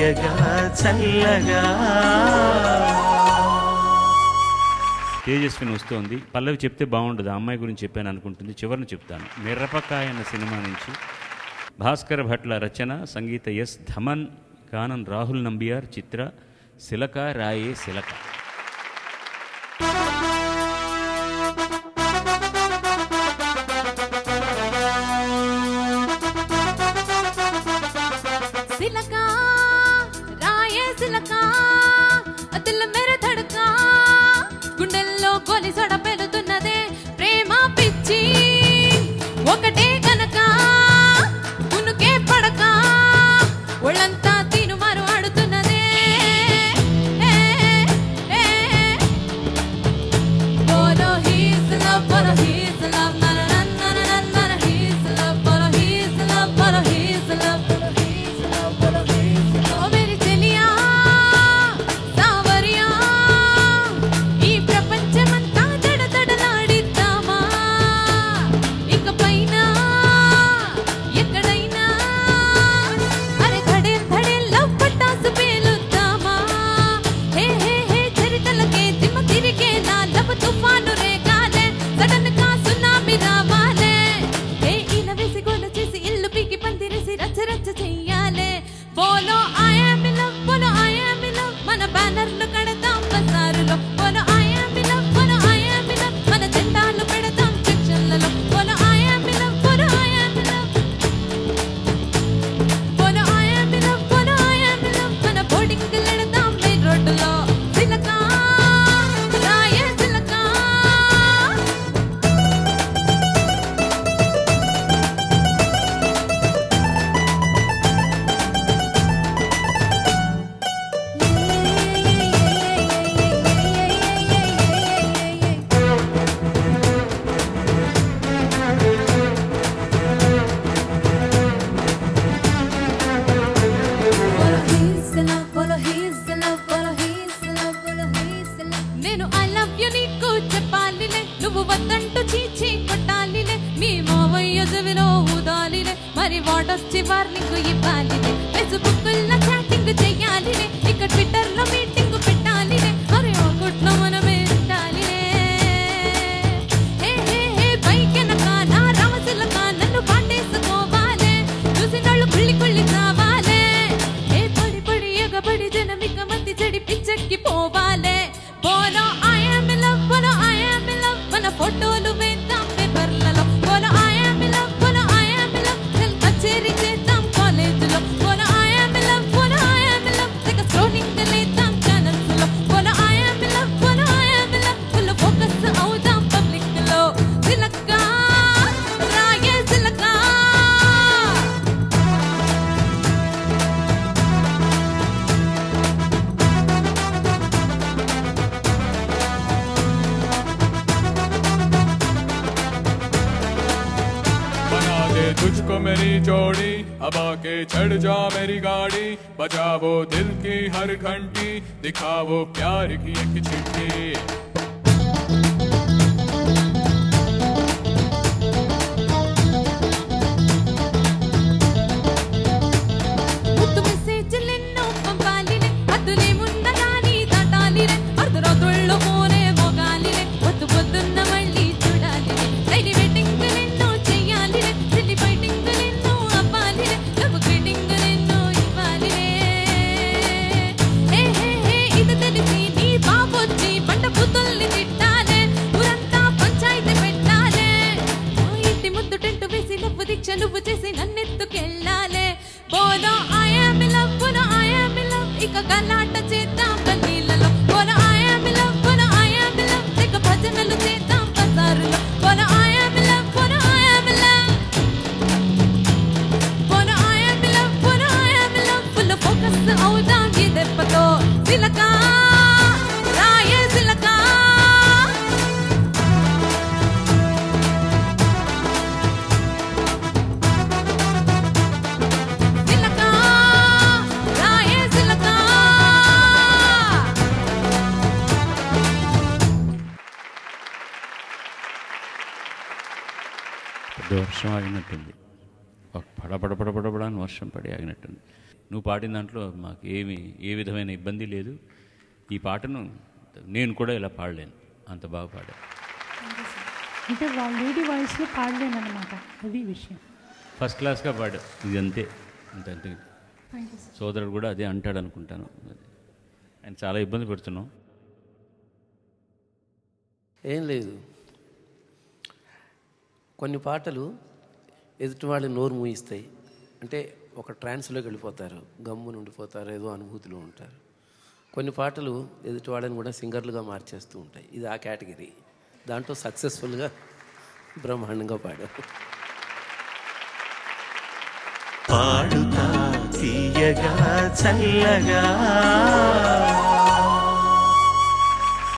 తీయగా చల్లగా తేజస్విని వస్తోంది పల్లవి చెప్తే బాగుండదు ఆ అమ్మాయి గురించి చెప్పాను అనుకుంటుంది చివరిని చెప్తాను మిర్రపకాయ అన్న సినిమా నుంచి భాస్కర్ భట్ల రచన సంగీత ఎస్ ధమన్ గానం రాహుల్ నంబియార్ చిత్ర శిలక రాయే శిలక సిలకా రాయే సిలకా దిల్ మేర ధడకా గుండెల్లో గోలి సొడ పెరుగుతున్నదే ప్రేమ పిచ్చి ఒకటే కనుక ఉనుకే పడక ఒళ్ళంతా తిను మరు ఆడుతున్నదే ఏ, ఏ, Follow his love, follow his love, na na na na na na na his love, follow his love, follow his love, follow his love, follow his love. ఓ మేరీ చెలియా, సావరియా, ఈ ప్రపంచమంతా దడదడలాడిద్దామా? ఇకపైన ఎక్కడైనా అరే ధడేల్ ధడేల్ లవ్ పటాసు పేలుద్దామా? హే హే హే చరితలకే దిమ్మ తిరిగేలా లవ్ తుఫాను రేగాలే సడన్ గా సునామీ రావాలే హే ఇలా వేసి గోల చేసి ఇల్లు పీకి పందిరేసి రచ్చ రచ్చ చెయ్యాలే follow I am in love follow I am in love మన బ్యానర్లు కడతాం బజారులో follow I am in love follow I am in love మన జెండాలు పెడతాం సెక్షన్లలో follow I am in love follow I am in love follow I am in love follow I am in love మన boarding లెడతాం main రోడ్డులో సిలకా రాయే సిలకా నేను ఐ లవ్ యు నీకు చెప్పాలిలే నువ్వు వద్దంటూ చీచి కొట్టాలిలే మీ మావయ్య చెవిలో ఊదాలిలే మరి వాటొచ్చి వార్నింగ్ ఇవ్వాలిలే ఫేస్బుక్ లో చాటింగ్ చెయ్యాలిలే ఇక ట్విట్టర్ లో మీటింగ్ పెట్టాలిలే అరే ఆ గుట్లో మనమే ఉండాలిలే హే హే హే బైకెనక నా రామచిలక నన్ను పాటేసుకోవాలే చూసినోళ్ళు కుళ్ళి కుళ్ళి కావాలే ఏ పడి పడి ఎగబడి జనమిక మంది చెడి పిచ్చెక్కి పోవాలే పోలో ఐ యామ్ ఇన్ లవ్ పోలో ఐ యామ్ ఇన్ లవ్ మన ఫోటోలు వేద్దాం పేపర్లలో పోలో ఐ యామ్ ఇన్ లవ్ పోలో I am in love cell కచేరీ చేద్దాం కాలేజీలో పోలో ఐ యామ్ ఇన్ లవ్ పోలో ఐ యామ్ ఇన్ లవ్ తెగ స్క్రోలింగ్ లేద్దాం ఛానల్స్ లో పోలో ఐ యామ్ ఇన్ లవ్ పోలో I am in love full focus అవుదాం పబ్లిక్ లో సిలకా రాయే సిలకా बना दे तुझको मेरी जोड़ी अब आके चढ़ जा मेरी गाड़ी बजावो दिल की हर घंटी दिखावो प्यार की एक चिट्ठी ముద్దు మెసేజ్లెన్నో పంపాలిలే అద్దులే ముందలాని దాటాలిలే అర్ధరాత్రుల్లో ఫోనే మోగాలిలే పొద్దు పొద్దున్న మళ్ళీ చూడాలిలే డైలీ వెయిటింగ్లెన్నో చెయ్యాలిలే సిల్లి ఫైటింగ్లెన్నో అవ్వాలిలే లవ్ గ్రీటింగ్లెన్నో ఇవ్వాలిలే హే హే హే ఇది తెలిసి నీ బాబొచ్చి బండ బుద్ధుల్ని తిట్టాలే ఊరంతా పంచాయితీ పెట్టాలే ఆ ఇంటి ముందు టెంట్ వేసి లవ్వు దీక్ష నువ్వు చేసి నన్నెత్తుకెళ్ళాలే బోలో ఐ యామ్ ఇన్ లవ్ బోలో ఐ యామ్ ఇన్ లవ్ ఇక గలాట చేద్దాం గల్లీలలో బోలో ఐ యామ్ ఇన్ లవ్ బోలో ఐ యామ్ ఇన్ లవ్ ఇక భజనలు చేద్దాం బజారులో బోలో ఐ యామ్ ఇన్ లవ్ బోలో ఐ యామ్ ఇన్ లవ్ బోలో ఐ యామ్ ఇన్ లవ్ బోలో I am in love full focus అవుదాం ఈ దెబ్బతో సిలకా రాయే సిలకా సిలకా రాయే సిలకా పెద్ద వర్షం ఆగినట్టుంది ఒక పడపడ పడపడపడ అని వర్షం పడి ఆగినట్టుంది నువ్వు పాడిన దాంట్లో మాకు ఏమి ఏ విధమైన ఇబ్బంది లేదు ఈ పాటను నేను కూడా ఇలా పాడలేను అంత బాగా పాడా అంటే వాళ్ళ లేడీ వాయిస్లో పాడలేనమాట అది విషయం ఫస్ట్ క్లాస్గా పాడా ఇది అంతే అంత అంతే థ్యాంక్ యూ సార్ సోదరుడు కూడా అదే అంటాడు అనుకుంటాను ఆయన చాలా ఇబ్బంది పెడుతున్నాం ఏం లేదు కొన్ని పాటలు ఎదుటి వాళ్ళని నోరు మూయిస్తాయి అంటే ఒక ట్రాన్స్లోకి వెళ్ళిపోతారు గమ్మున ఉండిపోతారు ఏదో అనుభూతిలో ఉంటారు కొన్ని పాటలు ఎదుటి వాళ్ళని కూడా సింగర్లుగా మార్చేస్తూ ఉంటాయి ఇది ఆ కేటగిరీ దాంట్లో సక్సెస్ఫుల్గా బ్రహ్మాండంగా పాడారు పాడుతా తీయగా చల్లగా